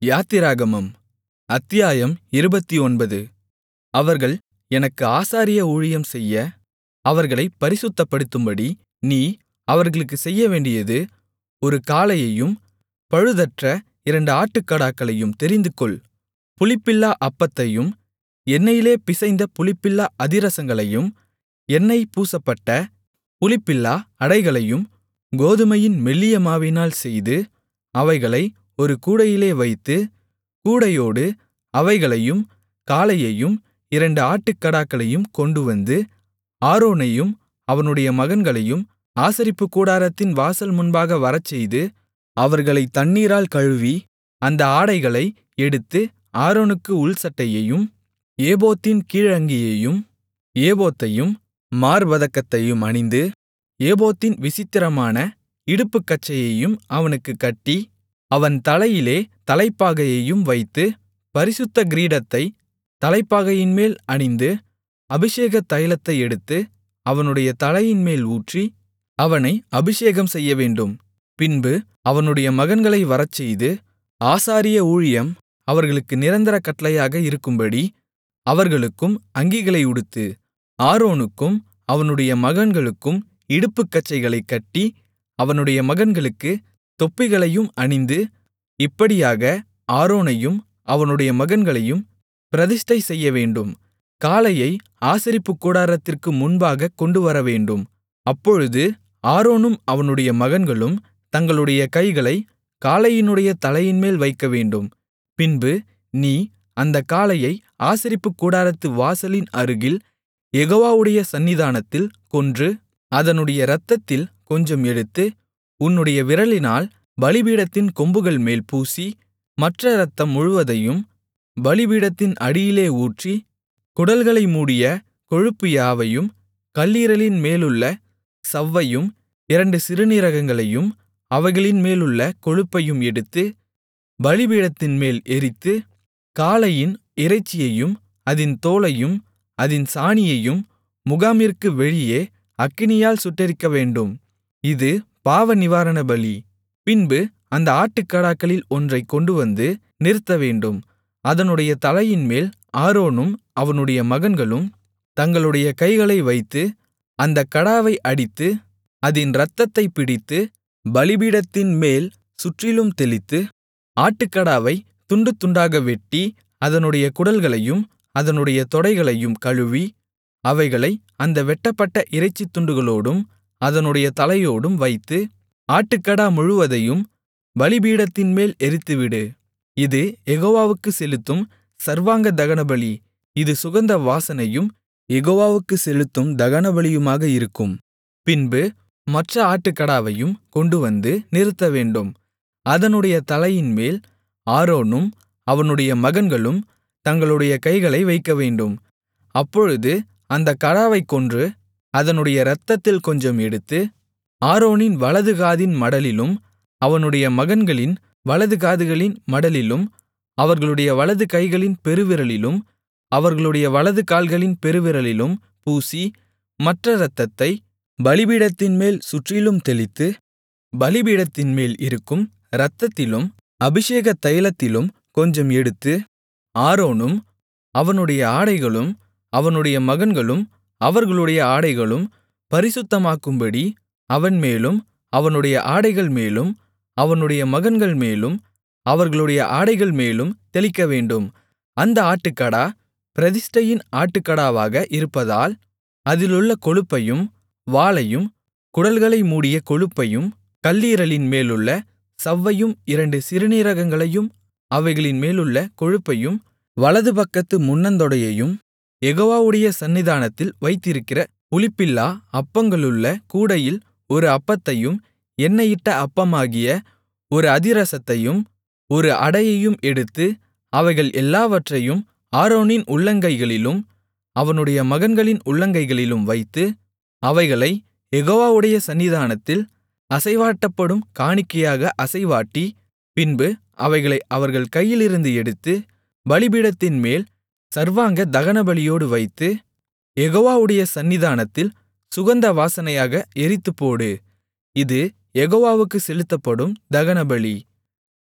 யாத்திராகமம் அத்தியாயம் இருபத்தொன்பது அவர்கள் எனக்கு ஆசாரிய ஊழியம் செய்ய அவர்களைப் பரிசுத்தப்படுத்தும்படி நீ அவர்களுக்குச் செய்யவேண்டியது ஒரு காளையையும் பழுதற்ற இரண்டு ஆட்டுக்கடாக்களையும் தெரிந்துகொள் புளிப்பில்லா அப்பத்தையும் எண்ணெயிலே பிசைந்த புளிப்பில்லா அதிரசங்களையும் எண்ணெய் பூசப்பட்ட புளிப்பில்லா அடைகளையும் கோதுமையின் மெல்லிய மாவினால் செய்து அவைகளை ஒரு கூடையிலே வைத்து கூடையோடு அவைகளையும் காளையையும் இரண்டு ஆட்டுக்கடாக்களையும் கொண்டுவந்து ஆரோனையும் அவனுடைய மகன்களையும் ஆசரிப்புக்கூடாரத்தின் வாசல் முன்பாக வரச்செய்து அவர்களைத் தண்ணீரால் கழுவி அந்த ஆடைகளை எடுத்து ஆரோனுக்கு உள்சட்டையையும் ஏபோத்தின் கீழங்கியையும் ஏபோத்தையும் மார்ப்பதக்கத்தையும் அணிந்து ஏபோத்தின் விசித்திரமான இடுப்புக்கச்சையையும் அவனுக்குக் கட்டி அவன் தலையிலே தலைப்பாகையையும் வைத்து பரிசுத்த கிரீடத்தைத் தலைப்பாகையின்மேல் அணிந்து அபிஷேக தைலத்தை எடுத்து அவனுடைய தலையின்மேல் ஊற்றி அவனை அபிஷேகம் செய்யவேண்டும் பின்பு அவனுடைய மகன்களை வரச்செய்து ஆசாரிய ஊழியம் அவர்களுக்கு நிரந்தர கட்டளையாக இருக்கும்படி அவர்களுக்கும் அங்கிகளை உடுத்து ஆரோனுக்கும் அவனுடைய மகன்களுக்கும் இடுப்புக்கச்சைகளைக் கட்டி அவனுடைய மகன்களுக்கு தொப்பிகளையும் அணிந்து இப்படியாக ஆரோனையும் அவனுடைய மகன்களையும் பிரதிஷ்டை செய்யவேண்டும் காளையை ஆசரிப்புக்கூடாரத்திற்கு முன்பாகக் கொண்டுவரவேண்டும் அப்பொழுது ஆரோனும் அவனுடைய மகன்களும் தங்களுடைய கைகளைக் காளையினுடைய தலையின்மேல் வைக்கவேண்டும் பின்பு நீ அந்தக் காளையை ஆசரிப்புக்கூடாரத்து வாசலின் அருகில் யெகோவாவுடைய சந்நிதானத்தில் கொன்று அதனுடைய இரத்தத்தில் கொஞ்சம் எடுத்து உன்னுடைய விரலினால் பலிபீடத்தின் கொம்புகள்மேல் பூசி மற்ற இரத்தம் முழுவதையும் பலிபீடத்தின் அடியிலே ஊற்றி குடல்களை மூடிய கொழுப்பு யாவையும் கல்லீரலின் மேலுள்ள சவ்வையும் இரண்டு சிறுநீரகங்களையும் அவைகளின் மேலுள்ள கொழுப்பையும் எடுத்து பலிபீடத்தின்மேல் எரித்து காளையின் இறைச்சியையும் அதின் தோலையும் அதின் சாணியையும் முகாமிற்கு வெளியே அக்கினியால் சுட்டெரிக்கவேண்டும் இது பாவநிவாரணபலி பின்பு அந்த ஆட்டுக்கடாக்களில் ஒன்றைக் கொண்டுவந்து நிறுத்தவேண்டும் அதனுடைய தலையின்மேல் ஆரோனும் அவனுடைய மகன்களும் தங்களுடைய கைகளை வைத்து அந்தக் கடாவை அடித்து அதின் இரத்தத்தைப் பிடித்து பலிபீடத்தின்மேல் சுற்றிலும் தெளித்து ஆட்டுக்கடாவை துண்டு துண்டாக வெட்டி அதனுடைய குடல்களையும் அதனுடைய தொடைகளையும் கழுவி அவைகளை அந்த வெட்டப்பட்ட இறைச்சித் துண்டுகளோடும் அதனுடைய தலையோடும் வைத்து ஆட்டுக்கடா முழுவதையும் பலிபீடத்தின்மேல் எரித்துவிடு இது யெகோவாவுக்குச் செலுத்தும் சர்வாங்க தகனபலி இது சுகந்த வாசனையும் யெகோவாவுக்குச் செலுத்தும் தகனபலியுமாக இருக்கும் பின்பு மற்ற ஆட்டுக்கடாவையும் கொண்டுவந்து நிறுத்தவேண்டும் அதனுடைய தலையின்மேல் ஆரோனும் அவனுடைய மகன்களும் தங்களுடைய கைகளை வைக்கவேண்டும் அப்பொழுது அந்தக் கடாவைக் கொன்று அதனுடைய இரத்தத்தில் கொஞ்சம் எடுத்து ஆரோனின் வலது காதின் மடலிலும் அவனுடைய மகன்களின் வலது காதுகளின் மடலிலும் அவர்களுடைய வலது கைகளின் பெருவிரலிலும் அவர்களுடைய வலது கால்களின் பெருவிரலிலும் பூசி மற்ற இரத்தத்தை பலிபீடத்தின்மேல் சுற்றிலும் தெளித்து பலிபீடத்தின்மேல் இருக்கும் இரத்தத்திலும் அபிஷேக தைலத்திலும் கொஞ்சம் எடுத்து ஆரோனும் அவனுடைய ஆடைகளும் அவனுடைய மகன்களும் அவர்களுடைய ஆடைகளும் பரிசுத்தமாக்கும்படி அவன்மேலும் அவனுடைய ஆடைகள் மேலும் அவனுடைய மகன்கள் மேலும் அவர்களுடைய ஆடைகள் மேலும் தெளிக்கவேண்டும் அந்த ஆட்டுக்கடா பிரதிஷ்டையின் ஆட்டுக்கடாவாக இருப்பதால் அதிலுள்ள கொழுப்பையும் வாலையும் குடல்களை மூடிய கொழுப்பையும் கல்லீரலின் மேலுள்ள சவ்வையும் இரண்டு சிறுநீரகங்களையும் அவைகளின் மேலுள்ள கொழுப்பையும் வலது பக்கத்து முன்னந்தொடையையும் யெகோவாவுடைய சந்நிதானத்தில் வைத்திருக்கிற புளிப்பில்லா அப்பங்களுள்ள கூடையில் ஒரு அப்பத்தையும் எண்ணெயிட்ட அப்பமாகிய ஒரு அதிரசத்தையும் ஒரு அடையையும் எடுத்து அவைகள் எல்லாவற்றையும் ஆரோனின் உள்ளங்கைகளிலும் அவனுடைய மகன்களின் உள்ளங்கைகளிலும் வைத்து அவைகளை யெகோவாவுடைய சந்நிதானத்தில் அசைவாட்டப்படும் காணிக்கையாக அசைவாட்டி பின்பு அவைகளை அவர்கள் கையிலிருந்து எடுத்து பலிபீடத்தின்மேல் சர்வாங்க தகனபலியோடு வைத்து யெகோவாவுடைய சந்நிதானத்தில் சுகந்த வாசனையாக எரித்துப்போடு இது யெகோவாவுக்குச் செலுத்தப்படும் தகனபலி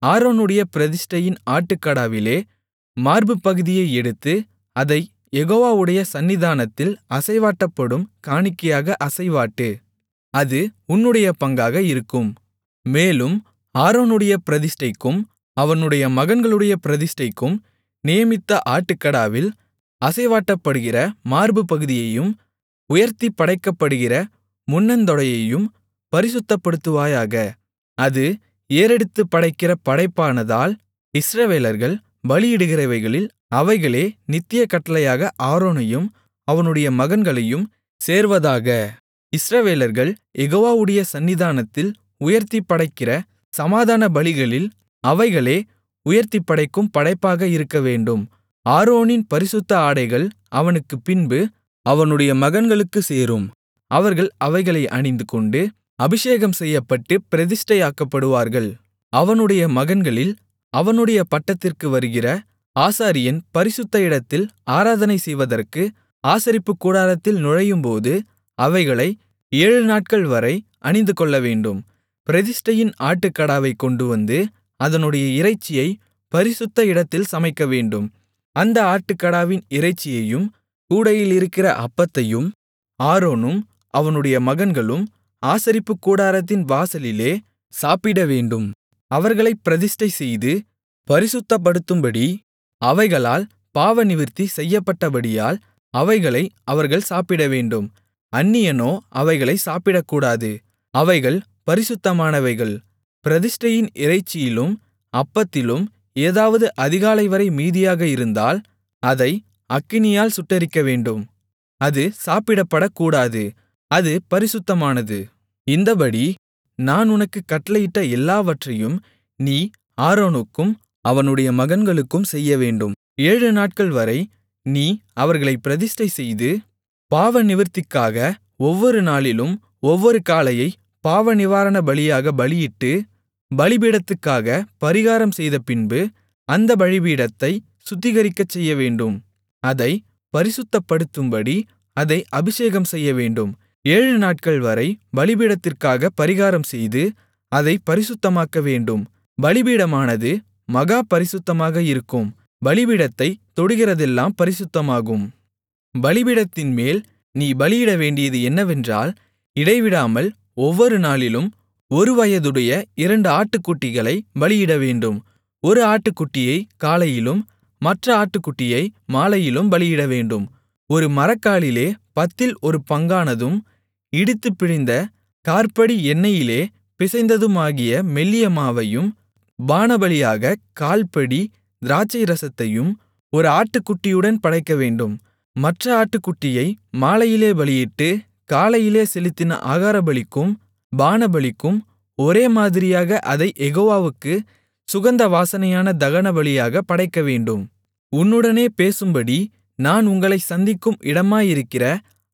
ஆரோனுடைய பிரதிஷ்டையின் ஆட்டுக்கடாவிலே மார்புப்பகுதியை எடுத்து அதைக் யெகோவாவுடைய சந்நிதானத்தில் அசைவாட்டப்படும் காணிக்கையாக அசைவாட்டு அது உன்னுடைய பங்காக இருக்கும் மேலும் ஆரோனுடைய பிரதிஷ்டைக்கும் அவனுடைய மகன்களுடைய பிரதிஷ்டைக்கும் நியமித்த ஆட்டுக்கடாவில் அசைவாட்டப்படுகிற மார்புப்பகுதியையும் உயர்த்திப் படைக்கப்படுகிற முன்னந்தொடையையும் பரிசுத்தப்படுத்துவாயாக அது ஏறெடுத்துப் படைக்கிற படைப்பானதால் இஸ்ரவேலர்கள் பலியிடுகிறவைகளில் அவைகளே நித்திய கட்டளையாக ஆரோனையும் அவனுடைய மகன்களையும் சேர்வதாக இஸ்ரவேலர்கள் யெகோவாவுடைய சந்நிதானத்தில் உயர்த்திப் படைக்கிற சமாதான பலிகளில் அவைகளே உயர்த்திப் படைக்கும் படைப்பாக இருக்கவேண்டும் ஆரோனின் பரிசுத்த ஆடைகள் அவனுக்குப் பின்பு அவனுடைய மகன்களுக்குச் சேரும் அவர்கள் அவைகளை அணிந்துகொண்டு அபிஷேகம் செய்யப்பட்டு பிரதிஷ்டையாக்கப்படுவார்கள் அவனுடைய மகன்களில் அவனுடைய பட்டத்திற்கு வருகிற ஆசாரியன் பரிசுத்த இடத்தில் ஆராதனை செய்வதற்கு ஆசரிப்புக்கூடாரத்தில் நுழையும்போது அவைகளை ஏழு நாட்கள்வரை அணிந்துகொள்ளவேண்டும் பிரதிஷ்டையின் ஆட்டுக்கடாவைக் கொண்டுவந்து அதனுடைய இறைச்சியை பரிசுத்த இடத்தில் சமைக்கவேண்டும் அந்த ஆட்டுக்கடாவின் இறைச்சியையும் கூடையிலிருக்கிற அப்பத்தையும் ஆரோனும் அவனுடைய மகன்களும் ஆசரிப்புக்கூடாரத்தின் வாசலிலே சாப்பிடவேண்டும் அவர்களைப் பிரதிஷ்டைசெய்து பரிசுத்தப்படுத்தும்படி அவைகளால் பாவநிவிர்த்தி செய்யப்பட்டபடியால் அவைகளை அவர்கள் சாப்பிடவேண்டும் அந்நியனோ அவைகளை சாப்பிடக்கூடாது அவைகள் பரிசுத்தமானவைகள் பிரதிஷ்டையின் இறைச்சியிலும் அப்பத்திலும் ஏதாவது அதிகாலைவரை மீதியாக இருந்தால் அதை அக்கினியால் சுட்டெரிக்கவேண்டும் அது சாப்பிடப்படக்கூடாது அது பரிசுத்தமானது இந்தபடி நான் உனக்குக் கட்டளையிட்ட எல்லாவற்றையும் நீ ஆரோனுக்கும் அவனுடைய மகன்களுக்கும் செய்யவேண்டும் ஏழு நாட்கள்வரை நீ அவர்களைப் பிரதிஷ்டைசெய்து பாவநிவிர்த்திக்காக ஒவ்வொரு நாளிலும் ஒவ்வொரு காளையைப் பாவநிவாரண பலியாக பலியிட்டு பலிபீடத்துக்காக பரிகாரம் செய்தபின்பு அந்த பலிபீடத்தைச் சுத்திகரிக்கச் செய்யவேண்டும் அதைப் பரிசுத்தப்படுத்தும்படி அதை அபிஷேகம் செய்யவேண்டும் ஏழு நாட்கள்வரை பலிபீடத்திற்காக பரிகாரம் செய்து அதைப் பரிசுத்தமாக்கவேண்டும் பலிபீடமானது மகா பரிசுத்தமாக இருக்கும் பலிபீடத்தைத் தொடுகிறதெல்லாம் பரிசுத்தமாகும் பலிபீடத்தின்மேல் நீ பலியிடவேண்டியது என்னவென்றால் இடைவிடாமல் ஒவ்வொரு நாளிலும் ஒரு வயதுடைய இரண்டு ஆட்டுக்குட்டிகளைப் பலியிடவேண்டும் ஒரு ஆட்டுக்குட்டியைக் காலையிலும் மற்ற ஆட்டுக்குட்டியை மாலையிலும் பலியிடவேண்டும் ஒரு மரக்காலிலே பத்தில் ஒரு பங்கானதும் இடித்துப் பிழிந்த காற்படி எண்ணெயிலே பிசைந்ததுமாகிய மெல்லிய மாவையும் பானபலியாகக் கால்படி திராட்சைரசத்தையும் ஒரு ஆட்டுக்குட்டியுடன் படைக்கவேண்டும் மற்ற ஆட்டுக்குட்டியை மாலையிலே பலியிட்டு காலையிலே செலுத்தின ஆகாரபலிக்கும் பானபலிக்கும் ஒரே மாதிரியாக அதைக் யெகோவாவுக்குச் சுகந்த வாசனையான தகனபலியாகப் படைக்கவேண்டும் உன்னுடனே பேசும்படி நான் உங்களைச் சந்திக்கும் இடமாயிருக்கிற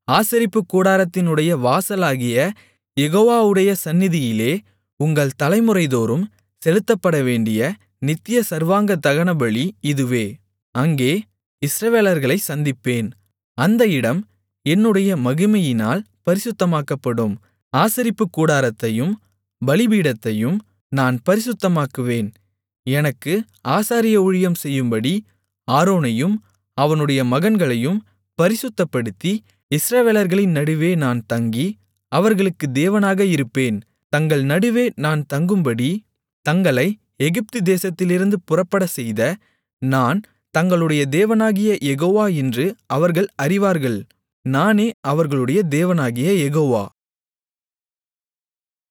ஆசரிப்புக்கூடாரத்தினுடைய வாசலாகிய யெகோவாவுடைய சந்நிதியிலே உங்கள் தலைமுறைதோறும் செலுத்தப்படவேண்டிய நித்திய சர்வாங்க தகனபலி இதுவே அங்கே இஸ்ரவேலர்களைச் சந்திப்பேன் அந்த இடம் என்னுடைய மகிமையினால் பரிசுத்தமாக்கப்படும் ஆசரிப்புக்கூடாரத்தையும் பலிபீடத்தையும் நான் பரிசுத்தமாக்குவேன் எனக்கு ஆசாரிய ஊழியம் செய்யும்படி ஆரோனையும் அவனுடைய மகன்களையும் பரிசுத்தப்படுத்தி இஸ்ரவேலர்களின் நடுவே நான் தங்கி அவர்களுக்கு தேவனாக இருப்பேன் தங்கள் நடுவே நான் தங்கும்படி தங்களை எகிப்து தேசத்திலிருந்து புறப்படச்செய்த நான் தங்களுடைய தேவனாகிய யெகோவா என்று அவர்கள் அறிவார்கள் நானே அவர்களுடைய தேவனாகிய யெகோவா